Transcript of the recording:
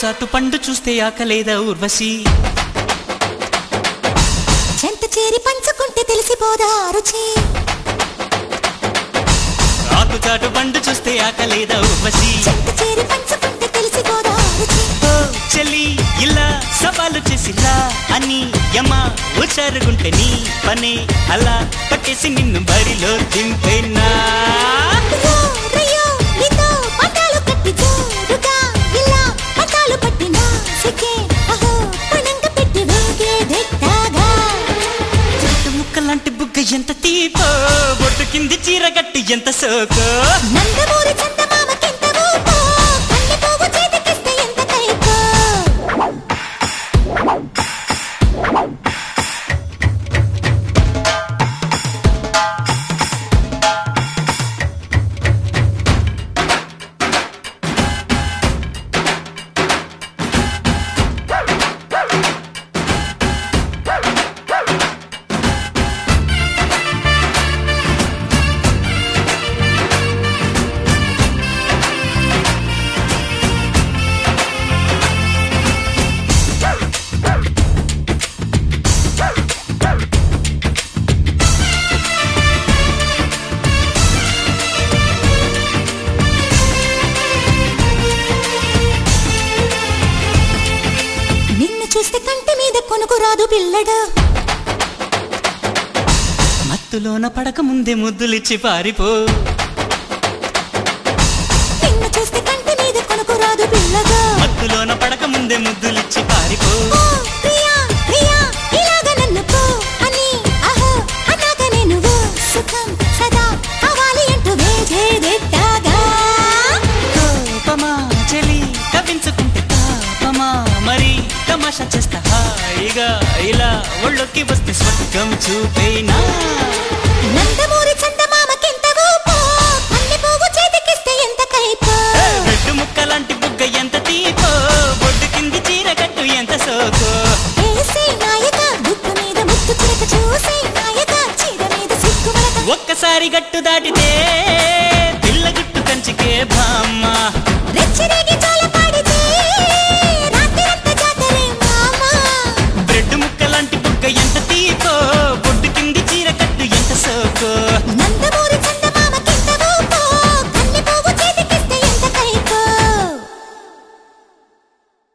చాటు పండు చూస్తే ఆకలేదా ఊర్వశి చెంత చేరి పంచుకుంటే తెలిసిపోదా రుచి ఆకు చాటు పండు చూస్తే ఆకలేదా ఊర్వశి చెంత చేరి పంచుకుంటే తెలిసిపోదా రుచి ఓ చెల్లి ఇలా సవాలు చేసిలా అని యమ ఉచారుగుంటే నీ పనే అలా పట్టేసి నిన్ను బరిలో దింపేనా రయ్యో, రయ్యో, నీతో పట్టాలు కట్టి జోరుగా ఇలా పట్టాలు పట్టినా సిక్కే అహో పణంగ పెట్టి వేగేదెట్టాగా చెట్టు ముక్కలాంటి బుగ్గ ఎంత తీపో బొట్టు కింది చీర గట్టి ఎంత సోకో నందమూరి చందమామకెంత ఊపో కన్నె పువ్వు చేతికిస్తే ఎంత కైపో నిన్ను చూస్తే కంటి మీద కొనుకు రాదు పిల్లడు మత్తులోన పడక ముందే ముద్దులిచ్చి పారిపో నిన్ను చూస్తే కంటి మీద కొనుకు రాదు పిల్లగా మత్తులోన పడక ముందే ముద్దులిచ్చి పారిపో ఓ ప్రియా ప్రియా ఇలాగ నన్ను పో అని అహో అన్నాక నువ్వు సుఖం సదా కావాలి అంటూ వేగేదెట్టాగా కోపమా చెలి కవించుకుంటే తాపమా మరి తమాషా చేస్తా హాయిగా ఇలా ఒళ్ళొక్కి వస్తే స్వర్గం చూపేనా నందమూరి చందమామకెంత ఊపో కన్నె పువ్వు చేతికిస్తే ఎంత కైపో రెడ్డు ముక్కలాంటి బుగ్గ ఎంత తీపో బొడ్డు కింది చీర కట్టు ఎంత సోకో వేసే నాయక బుక్కు మీద ముత్తు చిరక చూసే నాయక చీర మీద సిగ్గు మరక ఒక్కసారి గట్టు దాటితే